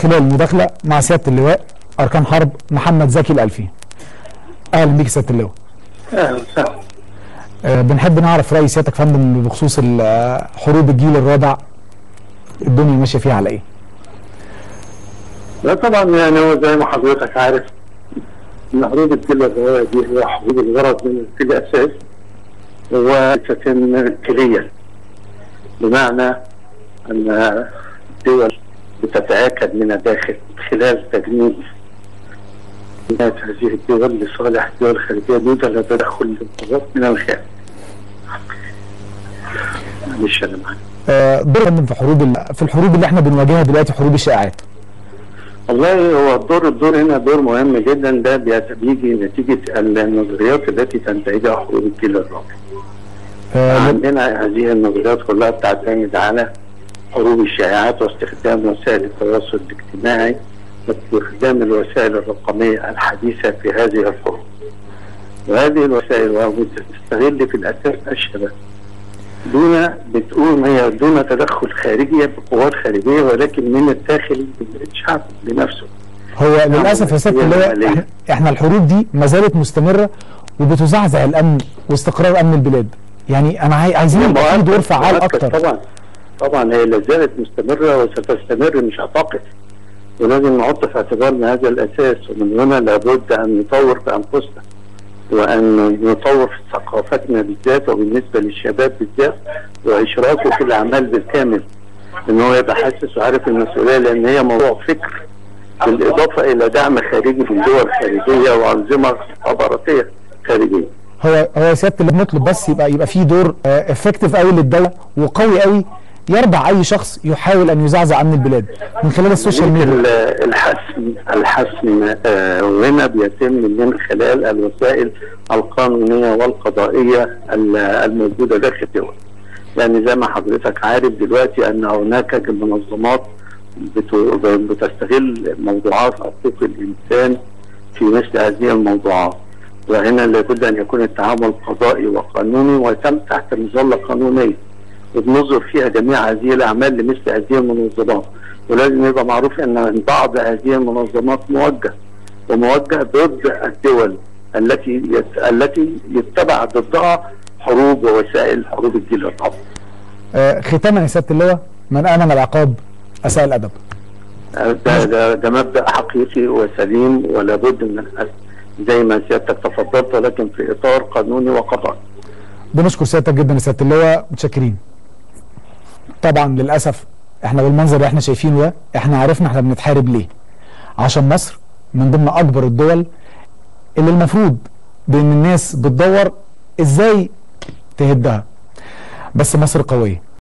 خلال المداخله مع سياده اللواء اركان حرب محمد زكي الالفي اهلا بيك يا سياده اللواء اهلا وسهلا آه، بنحب نعرف راي سيادتك يا فندم بخصوص ال- آه، حروب الجيل الرابع الدنيا ماشيه فيها على ايه؟ لا طبعا يعني هو زي ما حضرتك عارف ان حروب الجيل الرابع دي هي حروب الغرض من في الاساس هو تتم كليا بمعنى ان الدول بتتاكد من الداخل خلال تجنيد بناء هذه الدول لصالح الدول الخارجيه دون لا تدخل الانتظار من الخارج. معلش انا معاك. آه، دور يا فندم في حروب ال- في الحروب اللي احنا بنواجهها دلوقتي حروب الشائعات والله هو الدور الدور هنا دور مهم جدا ده بيت- بيجي نتيجه النظريات التي تنتهجها حروب الجيل الرابع. آه، عندنا هذه النظريات كلها بتعتمد على حروب الشائعات واستخدام وسائل التواصل الاجتماعي واستخدام الوسائل الرقميه الحديثه في هذه الحروب. وهذه الوسائل وهو بتستغل في الاساس الشباب دون بتقوم هي دون تدخل خارجي بقوات خارجيه ولكن من الداخل الشعب بنفسه. هو للاسف يا سياده هي اللواء العملية. إحنا- احنا الحروب دي ما زالت مستمره وبتزعزع الامن واستقرار امن البلاد يعني انا عاي- عايزين يبقى في دور فعال مؤكد اكتر طبعا طبعا هي لا زالت مستمره وستستمر مش هتقف ولازم نحط في اعتبارنا هذا الاساس ومن هنا لابد ان نطور بانفسنا وان نطور في ثقافتنا بالذات وبالنسبه للشباب بالذات واشراكه في الاعمال بالكامل ان هو يبقى حاسس وعارف المسؤوليه لان هي موضوع فكر بالاضافه الى دعم خارجي من دول خارجيه وانظمه مخابراتيه خارجيه. هو هو يا سياده اللي بنطلب بس يبقى يبقى في دور افكتيف قوي للدوله وقوي قوي يرضع اي شخص يحاول ان يزعزع امن البلاد من خلال السوشيال ميديا ال- الحسم الحسم آه، هنا بيتم من خلال الوسائل القانونيه والقضائيه ال- الموجوده داخل الدول. يعني زي ما حضرتك عارف دلوقتي ان هناك منظمات بت- بتستغل موضوعات حقوق الانسان في مثل هذه الموضوعات. وهنا لابد ان يكون التعامل قضائي وقانوني ويتم تحت مظله قانونيه. وبنظر فيها جميع هذه الاعمال لمثل هذه المنظمات ولازم يبقى معروف ان بعض هذه المنظمات موجه وموجه ضد الدول التي يت... التي يتبع ضدها حروب ووسائل حروب الجيل الرابع. آه، ختاما يا سياده اللواء من امن العقاب اساء الادب ده, ده, ده مبدا حقيقي وسليم ولا بد من الحسم زي ما سيادتك تفضلت ولكن في اطار قانوني وقضائي. بنشكر سيادتك جدا يا سياده اللواء متشكرين طبعا للاسف احنا بالمنظر اللي احنا شايفينه ده احنا عرفنا احنا بنتحارب ليه عشان مصر من ضمن اكبر الدول اللي المفروض بان الناس بتدور ازاي تهدها بس مصر قويه